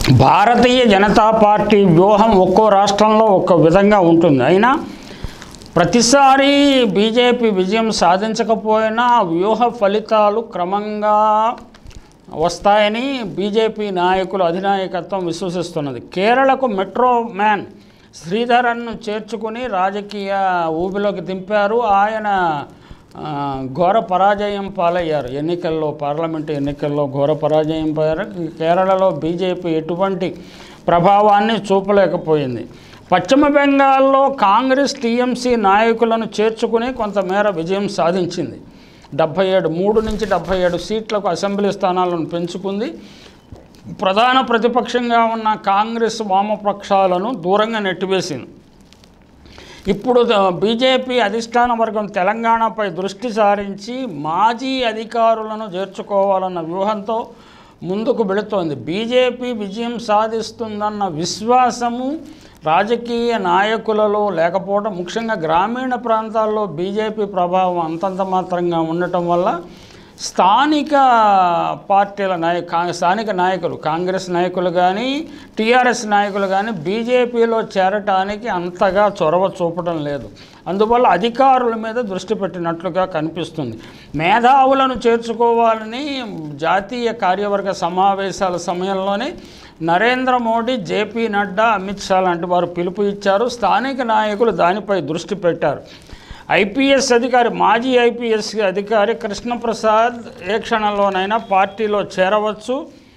భారతీయ Janata party వ్యూహం ఒక్కో రాష్ట్రంలో ఒక్కో విధంగా ఉంటుంది అయినా ప్రతిసారి బీజేపీ విజయం సాధించకపోయినా వ్యూహ ఫలితాలు క్రమంగా వస్తాయని బీజేపీ నాయకులు అధినాయకత్వం విశ్వసిస్తున్నది కేరళకు మెట్రో మ్యాన్ శ్రీధరన్ను చేర్చుకుని రాజకీయ ఊబిలోకి దింపారు ఆయన ఆ, ఘోర పరాజయం పాలయ్యారు ఎన్నికల్లో పార్లమెంటు ఎన్నికల్లో ఘోర పరాజయం పారు కేరళలో బీజేపీ ఎటువంటి ప్రభావాన్ని చూపలేకపోయింది పశ్చిమ బెంగాల్లో కాంగ్రెస్ టీఎంసీ నాయకులను చేర్చుకుని కొంతమేర విజయం సాధించింది డెబ్భై ఏడు మూడు నుంచి డెబ్భై ఏడు సీట్లకు అసెంబ్లీ స్థానాలను పెంచుకుంది ప్రధాన ప్రతిపక్షంగా ఉన్న కాంగ్రెస్ వామపక్షాలను దూరంగా నెట్టివేసింది ఇప్పుడు ద- బీజేపీ అధిష్టాన వర్గం తెలంగాణపై దృష్టి సారించి మాజీ అధికారులను చేర్చుకోవాలన్న వ్యూహంతో ముందుకు వెళుతోంది బీజేపీ విజయం సాధిస్తుందన్న విశ్వాసము రాజకీయ నాయకులలో లేకపోవడం ముఖ్యంగా గ్రామీణ ప్రాంతాల్లో బీజేపీ ప్రభావం అంతంత మాత్రంగా ఉండటం వల్ల స్థానిక పార్టీల నాయ కా- స్థానిక నాయకులు కాంగ్రెస్ నాయకులు కానీ టీఆర్ఎస్ నాయకులు కానీ బీజేపీలో చేరటానికి అంతగా చొరవ చూపడం లేదు అందువల్ల అధికారుల మీద దృష్టి పెట్టినట్లుగా కనిపిస్తుంది మేధావులను చేర్చుకోవాలని జాతీయ కార్యవర్గ సమావేశాల సమయంలోనే నరేంద్ర మోడీ జేపీ నడ్డా అమిత్ షా లాంటి వారు పిలుపు ఇచ్చారు స్థానిక నాయకులు దానిపై దృష్టి పెట్టారు ఐపీఎస్ అధికారి మాజీ ఐపీఎస్ అధికారి కృష్ణప్రసాద్ ఏ క్షణంలోనైనా పార్టీలో చేరవచ్చు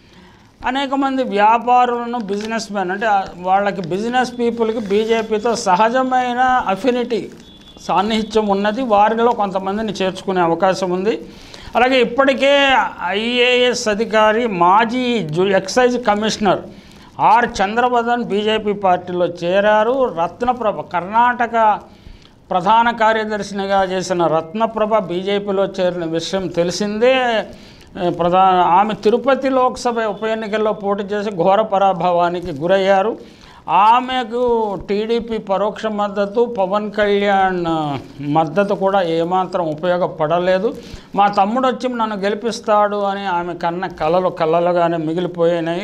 అనేక మంది వ్యాపారులను బిజినెస్ మ్యాన్ అంటే ఆ- వాళ్ళకి బిజినెస్ పీపుల్కి బీజేపీతో సహజమైన అఫినిటీ సాన్నిహిత్యం ఉన్నది వారిలో కొంతమందిని చేర్చుకునే అవకాశం ఉంది అలాగే ఇప్పటికే ఐఏఎస్ అధికారి మాజీ జు excise commissioner R Chandrabadan BJP పార్టీలో చేరారు రత్నప్రభ కర్ణాటక ప్రధాన కార్యదర్శినిగా చేసిన రత్నప్రభ బీజేపీలో చేరిన విషయం తెలిసిందే ఏ, ప్రధాన ఆమె తిరుపతి లోక్సభ ఉప ఎన్నికల్లో పోటీ చేసి ఘోర పరాభవానికి గురయ్యారు ఆమెకు టీడీపీ పరోక్ష మద్దతు పవన్ కళ్యాణ్ ఆ, మద్దతు కూడా ఏమాత్రం ఉపయోగపడలేదు మా తమ్ముడు వచ్చి నన్ను గెలిపిస్తాడు అని ఆమె కన్న కలలు కలలుగానే మిగిలిపోయినాయి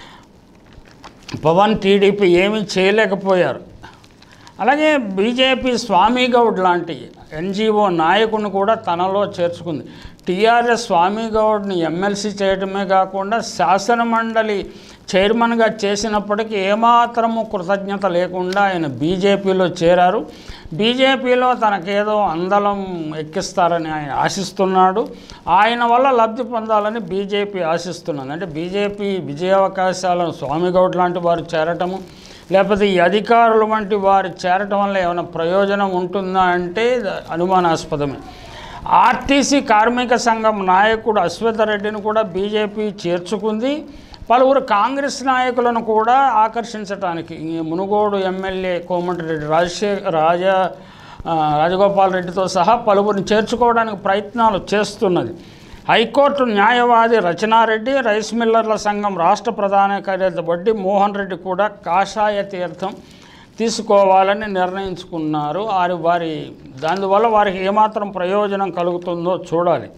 పవన్ టీడీపీ ఏమీ చేయలేకపోయారు అలాగే బీజేపీ స్వామి గౌడ్ లాంటి ఎన్జిఓ నాయకుడిని కూడా తనలో చేర్చుకుంది టీఆర్ఎస్ స్వామి గౌడ్ని ఎమ్మెల్సీ చేయడమే కాకుండా శాసనమండలి చైర్మన్గా చేసినప్పటికీ ఏమాత్రము కృతజ్ఞత లేకుండా ఆయన బీజేపీలో చేరారు బీజేపీలో తనకేదో అందలం ఎక్కిస్తారని ఆయన ఆశిస్తున్నాడు ఆయన వల్ల లబ్ధి పొందాలని బీజేపీ ఆశిస్తున్నది అంటే బీజేపీ విజయావకాశాలను స్వామి గౌడ్ లాంటి వారు చేరటము లేకపోతే ఈ అధికారులు వంటి వారు చేరటం వల్ల ఏమైనా ప్రయోజనం ఉంటుందా అంటే అనుమానాస్పదమే ఆర్టీసీ కార్మిక సంఘం నాయకుడు అశ్వథ రెడ్డిని కూడా బీజేపీ చేర్చుకుంది పలువురు కాంగ్రెస్ నాయకులను కూడా ఆకర్షించడానికి ఈ మునుగోడు ఎమ్మెల్యే కోమటిరెడ్డి రాజశేఖర్ రాజా ఆ, రాజగోపాల్ రెడ్డితో సహా పలువురిని చేర్చుకోవడానికి ప్రయత్నాలు చేస్తున్నది హైకోర్టు న్యాయవాది రచనారెడ్డి రైస్ మిల్లర్ల సంఘం రాష్ట్ర ప్రధాన కార్యదర్శి వడ్డీ మోహన్ రెడ్డి కూడా కాషాయ తీర్థం తీసుకోవాలని నిర్ణయించుకున్నారు వారి వారి దానివల్ల వారికి ఏమాత్రం ప్రయోజనం కలుగుతుందో చూడాలి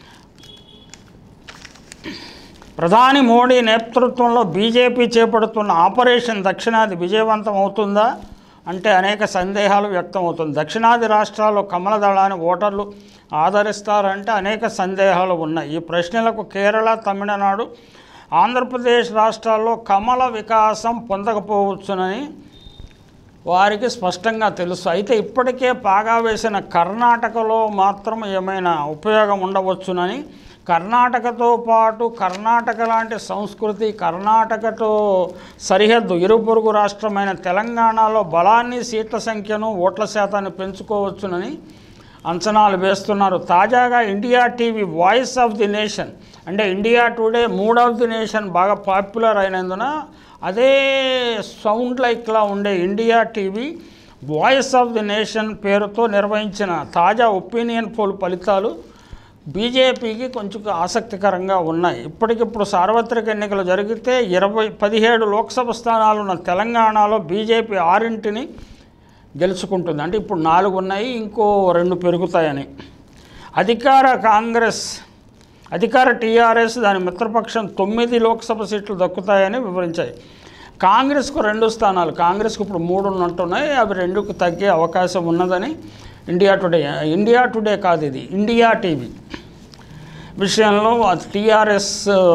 ప్రధాని మోడీ నేతృత్వంలో బీజేపీ చేపడుతున్న ఆపరేషన్ దక్షిణాది విజయవంతం అవుతుందా అంటే అనేక సందేహాలు వ్యక్తమవుతుంది దక్షిణాది రాష్ట్రాల్లో కమల దళాన్ని ఓటర్లు ఆదరిస్తారంటే అనేక సందేహాలు ఉన్నాయి ఈ ప్రశ్నలకు కేరళ తమిళనాడు ఆంధ్రప్రదేశ్ రాష్ట్రాల్లో కమల వికాసం పొందకపోవచ్చునని వారికి స్పష్టంగా తెలుసు అయితే ఇప్పటికే పాగా వేసిన కర్ణాటకలో మాత్రం ఏమైనా ఉపయోగం ఉండవచ్చునని కర్ణాటకతో పాటు కర్ణాటక లాంటి సంస్కృతి కర్ణాటకతో సరిహద్దు ఇరు పొరుగు రాష్ట్రమైన తెలంగాణలో బలాన్ని సీట్ల సంఖ్యను ఓట్ల శాతాన్ని పెంచుకోవచ్చునని అంచనాలు వేస్తున్నారు తాజాగా India TV voice of the nation అంటే India today mood of the nation బాగా పాపులర్ అయినందున అదే సౌండ్ లైక్లా ఉండే India TV voice of the nation పేరుతో నిర్వహించిన తాజా ఒపీనియన్ పోల్ ఫలితాలు బీజేపీకి కొంచెం ఆసక్తికరంగా ఉన్నాయి ఇప్పటికిప్పుడు సార్వత్రిక ఎన్నికలు జరిగితే ఇరవై పదిహేడు లోక్సభ స్థానాలున్న తెలంగాణలో బీజేపీ ఆరింటిని గెలుచుకుంటుంది అంటే ఇప్పుడు నాలుగు ఉన్నాయి ఇంకో రెండు పెరుగుతాయని అధికార కాంగ్రెస్ అధికార టీఆర్ఎస్ దాని మిత్రపక్షం తొమ్మిది లోక్సభ సీట్లు దక్కుతాయని వివరించాయి కాంగ్రెస్కు రెండు స్థానాలు కాంగ్రెస్కు ఇప్పుడు మూడు ఉన్నట్టున్నాయి అవి రెండుకు తగ్గే అవకాశం ఉన్నదని ఇండియా టుడే ఇండియా టుడే కాదు ఇది ఇండియా టీవీ విషయంలో టీఆర్ఎస్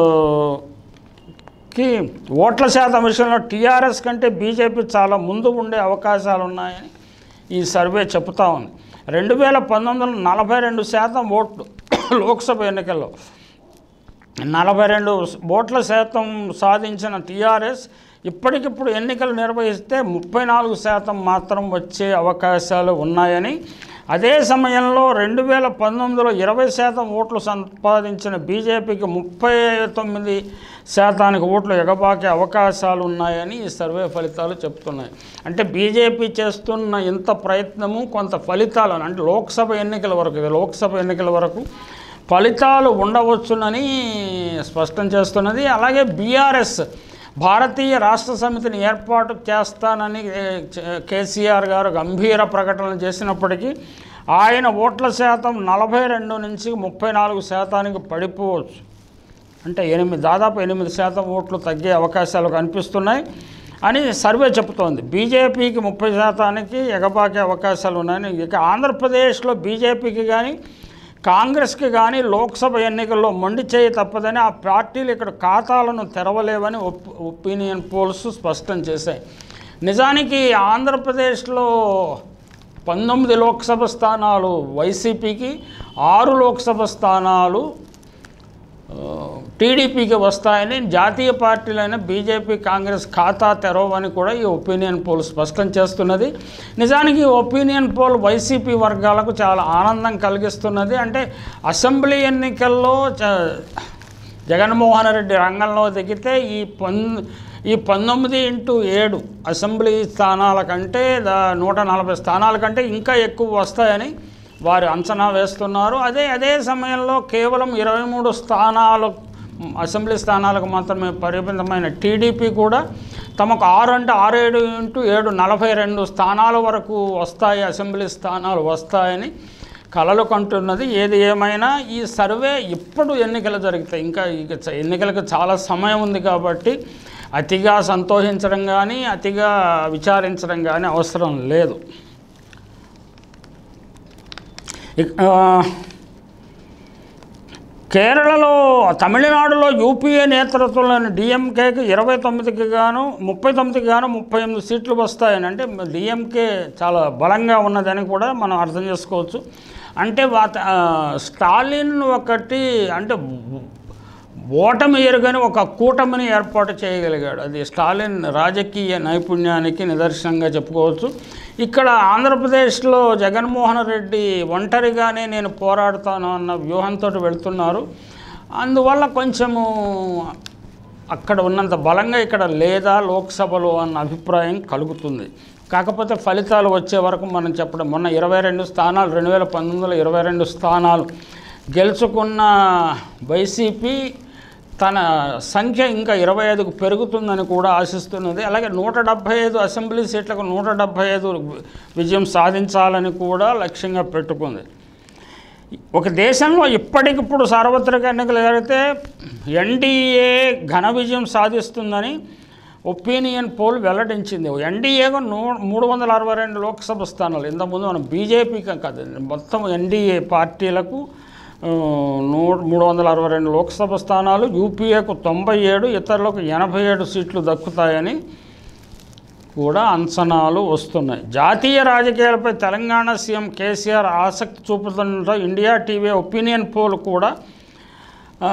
కి ఓట్ల శాతం విషయంలో టీఆర్ఎస్ కంటే బీజేపీ చాలా ముందు ఉండే అవకాశాలు ఉన్నాయని ఈ సర్వే చెబుతా ఉంది రెండు వేల పంతొమ్మిదిలో నలభై రెండు శాతం ఓట్లు లోక్సభ ఎన్నికల్లో నలభై రెండు ఓట్ల శాతం సాధించిన టీఆర్ఎస్ ఇప్పటికిప్పుడు ఎన్నికలు నిర్వహిస్తే ముప్పై నాలుగు శాతం మాత్రం వచ్చే అవకాశాలు ఉన్నాయని అదే సమయంలో రెండు వేల పంతొమ్మిదిలో ఇరవై శాతం ఓట్లు సంపాదించిన బీజేపీకి ముప్పై తొమ్మిది శాతానికి ఓట్లు ఎగబాకే అవకాశాలు ఉన్నాయని ఈ సర్వే ఫలితాలు చెప్తున్నాయి అంటే బీజేపీ చేస్తున్న ఇంత ప్రయత్నము కొంత ఫలితాలు అంటే లోక్సభ ఎన్నికల వరకు ఇది లోక్సభ ఎన్నికల వరకు ఫలితాలు ఉండవచ్చునని స్పష్టం చేస్తున్నది అలాగే బీఆర్ఎస్ భారతీయ రాష్ట్ర సమితిని ఏర్పాటు చేస్తానని ఏ, చే- కేసీఆర్ గారు గంభీర ప్రకటనలు చేసినప్పటికీ ఆయన ఓట్ల శాతం నలభై రెండు నుంచి ముప్పై నాలుగు శాతానికి పడిపోవచ్చు అంటే ఎనిమిది దాదాపు ఎనిమిది శాతం ఓట్లు తగ్గే అవకాశాలు కనిపిస్తున్నాయి అని సర్వే చెబుతోంది బీజేపీకి ముప్పై శాతానికి ఎగబాకే అవకాశాలు ఉన్నాయని ఇక ఆంధ్రప్రదేశ్లో బీజేపీకి కానీ కాంగ్రెస్కి కానీ లోక్సభ ఎన్నికల్లో మొండి చేయి తప్పదని ఆ పార్టీలు ఇక్కడ ఖాతాలను తెరవలేవని ఒప్ ఒపీనియన్ పోల్స్ స్పష్టం చేశాయి నిజానికి ఆంధ్రప్రదేశ్లో పంతొమ్మిది లోక్సభ స్థానాలు వైసీపీకి ఆరు లోక్సభ స్థానాలు టీడీపీకి వస్తాయని జాతీయ పార్టీలైన బీజేపీ కాంగ్రెస్ ఖాతా తెరవని కూడా ఈ ఒపీనియన్ పోల్ స్పష్టం చేస్తున్నది నిజానికి ఈ ఒపీనియన్ పోల్ వైసీపీ వర్గాలకు చాలా ఆనందం కలిగిస్తున్నది అంటే అసెంబ్లీ ఎన్నికల్లో చ- జగన్మోహన్ రెడ్డి రంగంలో దిగితే ఈ పన్ ఈ పంతొమ్మిది ఇంటూ ఏడు అసెంబ్లీ స్థానాల కంటే దా నూట నలభై స్థానాల కంటే ఇంకా ఎక్కువ వస్తాయని వారు అంచనా వేస్తున్నారు అదే అదే సమయంలో కేవలం ఇరవై మూడు స్థానాలు అసెంబ్లీ స్థానాలకు మాత్రమే పరిమితమైన టీడీపీ కూడా తమకు ఆరు అంటే ఆరు ఏడు ఇంటూ ఏడు నలభై రెండు స్థానాల వరకు వస్తాయి అసెంబ్లీ స్థానాలు వస్తాయని కలలు కంటున్నది ఏది ఏమైనా ఈ సర్వే ఇప్పుడు ఎన్నికలు జరుగుతాయి ఇంకా ఇక చ- ఎన్నికలకు చాలా సమయం ఉంది కాబట్టి అతిగా సంతోషించడం కానీ అతిగా విచారించడం కానీ అవసరం లేదు ఇక- ఆ, కేరళలో తమిళనాడులో యూపీఏ నేతృత్వంలోని డిఎంకేకి ఇరవై తొమ్మిదికి గాను ముప్పై తొమ్మిదికి గాను ముప్పై ఎనిమిది సీట్లు వస్తాయని అంటే డిఎంకే చాలా బలంగా ఉన్నదని కూడా మనం అర్థం చేసుకోవచ్చు అంటే వాత ఆ, స్టాలిన్ ఒకటి అంటే ఓటమి ఎరుగని ఒక కూటమిని ఏర్పాటు చేయగలిగాడు అది స్టాలిన్ రాజకీయ నైపుణ్యానికి నిదర్శనంగా చెప్పుకోవచ్చు ఇక్కడ ఆంధ్రప్రదేశ్లో జగన్మోహన్ రెడ్డి ఒంటరిగానే నేను పోరాడుతాను అన్న వ్యూహంతో వెళ్తున్నారు అందువల్ల కొంచెము అక్కడ ఉన్నంత బలంగా ఇక్కడ లేదా లోక్సభలో అన్న అభిప్రాయం కలుగుతుంది కాకపోతే ఫలితాలు వచ్చే వరకు మనం చెప్పడం మొన్న ఇరవై రెండు స్థానాలు రెండు వేల పంతొమ్మిదిలో ఇరవై రెండు స్థానాలు గెలుచుకున్న వైసీపీ తన సంఖ్య ఇంకా ఇరవై ఐదుకు పెరుగుతుందని కూడా ఆశిస్తున్నది అలాగే నూట డెబ్భై ఐదు అసెంబ్లీ సీట్లకు నూట డెబ్భై ఐదు విజయం సాధించాలని కూడా లక్ష్యంగా పెట్టుకుంది ఒక దేశంలో ఇప్పటికిప్పుడు సార్వత్రిక ఎన్నికలు జరిగితే ఎన్డీఏ ఘన విజయం సాధిస్తుందని ఒపీనియన్ పోల్ వెల్లడించింది ఎన్డీఏకు నూ మూడు వందల అరవై రెండు లోక్సభ స్థానాలు ఇంతకుముందు మనం బీజేపీకి కాదు మొత్తం ఎన్డీఏ పార్టీలకు ఆ, నూ మూడు వందల అరవై రెండు లోక్సభ స్థానాలు యూపీఏకు తొంభై ఏడు ఇతరులకు ఎనభై ఏడు సీట్లు దక్కుతాయని కూడా అంచనాలు వస్తున్నాయి జాతీయ రాజకీయాలపై తెలంగాణ సీఎం కేసీఆర్ ఆసక్తి చూపుతుండటంతో ఇండియా టీవీ ఒపీనియన్ పోల్ కూడా ఆ,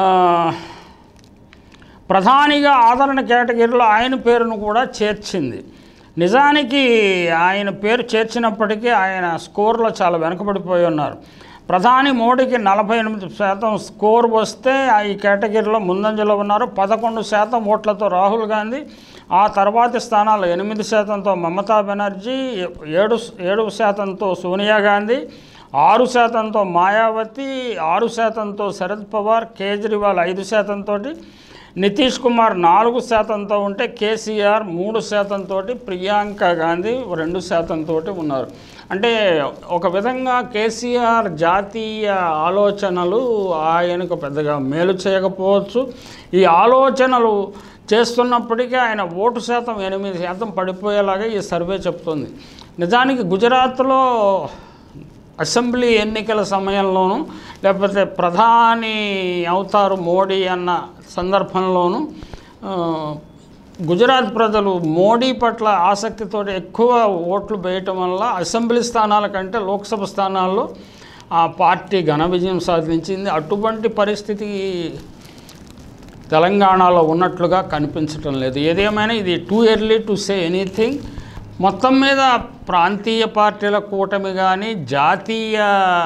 ప్రధానిగా ఆదరణ కేటగిరీలో ఆయన పేరును కూడా చేర్చింది నిజానికి ఆయన పేరు చేర్చినప్పటికీ ఆయన స్కోర్లో చాలా వెనుకబడిపోయి ఉన్నారు ప్రధాని మోడీకి నలభై ఎనిమిది శాతం స్కోర్ వస్తే ఆ ఈ కేటగిరీలో ముందంజలో ఉన్నారు పదకొండు శాతం ఓట్లతో రాహుల్ గాంధీ ఆ తర్వాతి స్థానాలు ఎనిమిది శాతంతో మమతా బెనర్జీ ఏడు ఏడు శాతంతో సోనియా గాంధీ ఆరు శాతంతో మాయావతి ఆరు శాతంతో శరద్ పవార్ కేజ్రీవాల్ ఐదు శాతంతో నితీష్ కుమార్ నాలుగు శాతంతో ఉంటే కేసీఆర్ మూడు శాతంతో ప్రియాంక గాంధీ రెండు శాతంతో ఉన్నారు అంటే ఒక విధంగా కేసీఆర్ జాతీయ ఆలోచనలు ఆయనకు పెద్దగా మేలు చేయకపోవచ్చు ఈ ఆలోచనలు చేస్తున్నప్పటికీ ఆయన ఓటు శాతం ఎనిమిది శాతం పడిపోయేలాగా ఈ సర్వే చెప్తుంది నిజానికి గుజరాత్లో అసెంబ్లీ ఎన్నికల సమయంలోనూ లేకపోతే ప్రధాని అవుతారు మోడీ అన్న సందర్భంలోనూ ఆ, గుజరాత్ ప్రజలు మోడీ పట్ల ఆసక్తితో ఎక్కువ ఓట్లు వేయటం వల్ల అసెంబ్లీ స్థానాల కంటే లోక్సభ స్థానాల్లో ఆ పార్టీ ఘన విజయం సాధించింది అటువంటి పరిస్థితి తెలంగాణలో ఉన్నట్లుగా కనిపించటం లేదు ఏదేమైనా ఇది too early to say anything మొత్తం మీద ప్రాంతీయ పార్టీల కూటమి కానీ జాతీయ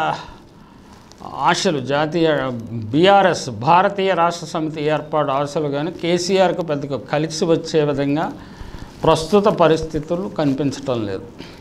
ఆశలు జాతీయ బీఆర్ఎస్ భారతీయ రాష్ట్ర సమితి ఏర్పాటు ఆశలు కానీ కేసీఆర్కు పెద్దగా కలిసి వచ్చే విధంగా ప్రస్తుత పరిస్థితులు కనిపించటం లేదు